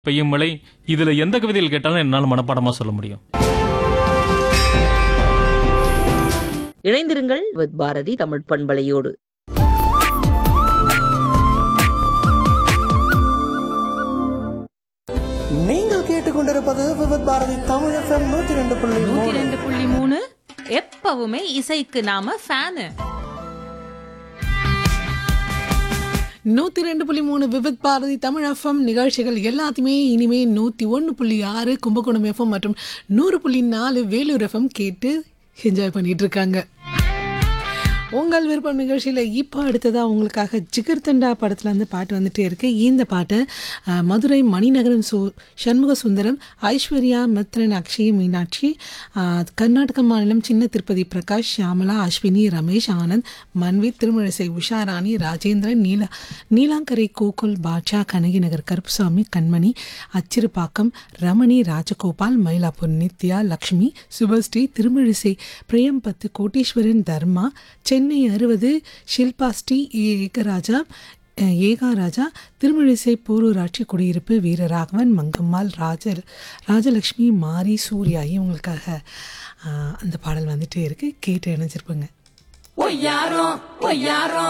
பெய்யும் மழை இதுல எந்த கவிதையில் கேட்டாலும் என்னால் மனப்பாடமா சொல்ல முடியும் இணைந்திருங்கள் வித் பாரதி தமிழ் பண்பலையோடு நீங்கள் கேட்டுக்கொண்டிருப்பது விபத் பாரதி தமிழ் எஃப்எம் நூத்தி ரெண்டு புள்ளி நூத்தி மூணு. ரெண்டு புள்ளி மூணு எப்பவுமே இசைக்கு நாம ஃபேனு நூற்றி ரெண்டு புள்ளி மூணு விவித் பாரதி தமிழ் எஃப்எம் நிகழ்ச்சிகள் எல்லாத்தையுமே இனிமே நூற்றி ஒன்று புள்ளி ஆறு கும்பகோணம் எஃப்எம் மற்றும் நூறு புள்ளி நாலு வேலூர் எஃப்எம் கேட்டு என்ஜாய் பண்ணிட்டு இருக்காங்க உங்கள் விருப்பம் நிகழ்ச்சியில் இப்போ அடுத்ததாக உங்களுக்காக ஜிகர்தண்டா படத்துலேருந்து பாட்டு வந்துட்டே இருக்கு இந்த பாட்டை அஹ், மதுரை மணிநகரம் சு சண்முக சுந்தரம் ஐஸ்வர்யா மித்ரன் அக்ஷய் மீனாட்சி அஹ், கர்நாடக மாநிலம் சின்ன திருப்பதி பிரகாஷ் ஷியாமலா அஸ்வினி ரமேஷ் ஆனந்த் மன்வித் திருமழிசை உஷாராணி ராஜேந்திரன் நீலா நீலாங்கரை கோகுல் பாட்சா கனகி நகர் கருப்புசாமி கண்மணி அச்சிறுபாக்கம் ரமணி ராஜகோபால் மயிலாப்பூர் நித்யா லக்ஷ்மி சுபஸ்ரீ திருமழிசை பிரியம்பத்து கோட்டீஸ்வரன் தர்மா சென்னை அறுபது ஷில்பா ஸ்ரீ ஏகராஜா அஹ், ஏகாராஜா திருமழிசை பூரூராட்சி குடியிருப்பு வீரராகவன் மங்கம்மாள் ராஜ ராஜலக்ஷ்மி மாரி சூர்யா இவங்களுக்காக அஹ், அந்த பாடல் வந்துட்டே இருக்கு கேட்டு இணைஞ்சிருப்பேங்க ஒய்யாரம் ஒய்யாரம்